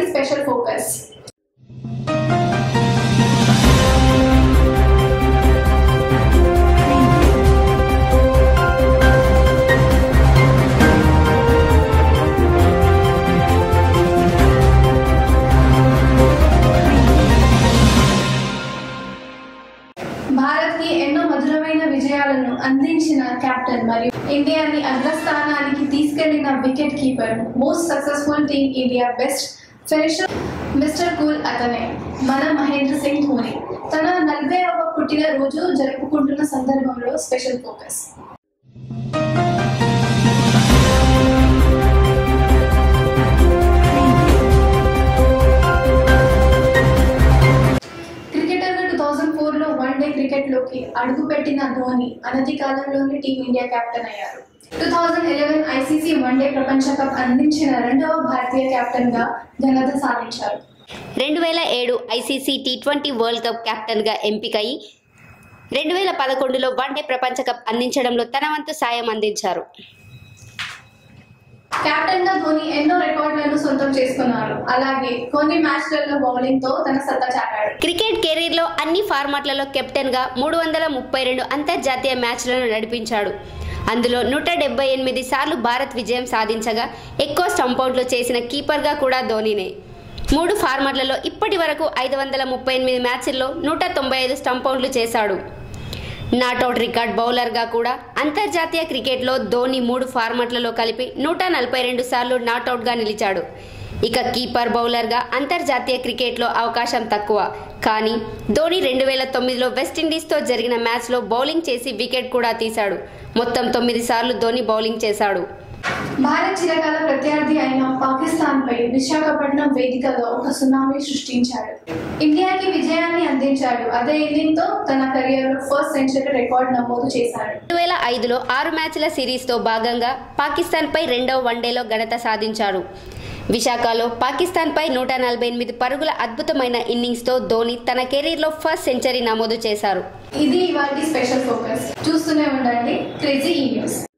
special focus Bharat కి ఎన్నో మధురమైన విజయాలను అందించిన కెప్టెన్ మరియు ఇండియాని అగ్రస్థానానికి తీసుకెళ్లిన wicket keeper most successful team India best finisher mister cool అతనే మన మహేంద్ర సింగ్ ధోని తన నలభైవ పుట్టినరోజు జరుపుకుంటున్న సందర్భంలో స్పెషల్ ఫోకస్ క్రికెటర్గా టూ థౌజండ్ ఫోర్లో వన్ డే క్రికెట్లోకి అడుగుపెట్టిన ధోని అనతి కాలంలోనే టీమిండియా కెప్టెన్ అయ్యారు two thousand eleven ICC one day ప్రపంచ కప్ అందించిన రెండవ భారతీయ కెప్టెన్గా ఘనత సాధించారు రెండు వేల ఏడు ICC T twenty world cup కెప్టెన్గా ఎంపికయి రెండు వేల పదకొండులో వన్డే ప్రపంచ కప్ అందించడంలో తన వంతు సాయం అందించారు కెప్టెన్ గా ధోని ఎన్నో రికార్డులను సొంతం చేసుకున్నారు అలాగే కొన్ని మ్యాచ్లలో బౌలింగ్ తో తన సత్తా చాటాడు క్రికెట్ కెరీర్లో అన్ని ఫార్మాట్లలో కెప్టెన్గా మూడు వందల ముప్పై రెండు అంతర్జాతీయ మ్యాచ్లను నడిపించాడు అందులో నూట డెబ్బై ఎనిమిది సార్లు భారత్ విజయం సాధించగా ఎక్కువ స్టంపౌట్లు చేసిన కీపర్గా కూడా ధోనినే మూడు ఫార్మాట్లలో ఇప్పటి వరకు ఐదు వందల ముప్పై ఎనిమిది మ్యాచ్ల్లో నూట తొంభై ఐదు స్టంపౌట్లు చేశాడు నాట్అవుట్ రికార్డ్ బౌలర్గా కూడా అంతర్జాతీయ క్రికెట్లో ధోని మూడు ఫార్మాట్లలో కలిపి నూట నలభై రెండు సార్లు నాట్అవుట్గా నిలిచాడు ఇక కీపర్ బౌలర్గా అంతర్జాతీయ క్రికెట్లో అవకాశం తక్కువ కానీ ధోని రెండు వేల తొమ్మిదిలో వెస్టిండీస్తో జరిగిన మ్యాచ్లో బౌలింగ్ చేసి వికెట్ కూడా తీశాడు మొత్తం తొమ్మిది సార్లు ధోని బౌలింగ్ చేశాడు భారత్ చిరకాల ప్రత్యర్థి అయిన పాకిస్తాన్ పై విశాఖపట్నం వేదికగా ఒక సునామీ సృష్టించాడు ఇండియాకి విజయాన్ని అందించాడు అదే ఇన్నింగ్ తో తన కెరియర్ లో ఫస్ట్ సెంచరీ రికార్డ్ నమోదు చేశాడు రెండు వేల ఐదులో ఆరు మ్యాచ్ల సిరీస్తో భాగంగా పాకిస్తాన్పై రెండవ వన్డేలో ఘనత సాధించారు విశాఖలో పాకిస్తాన్పై నూట నలభై ఎనిమిది పరుగుల అద్భుతమైన ఇన్నింగ్స్తో ధోని తన కెరీర్లో ఫస్ట్ సెంచరీ నమోదు చేశారు ఇది ఇవాటి స్పెషల్ ఫోకస్ చూస్తూనే ఉండండి క్రేజీ ఈ న్యూస్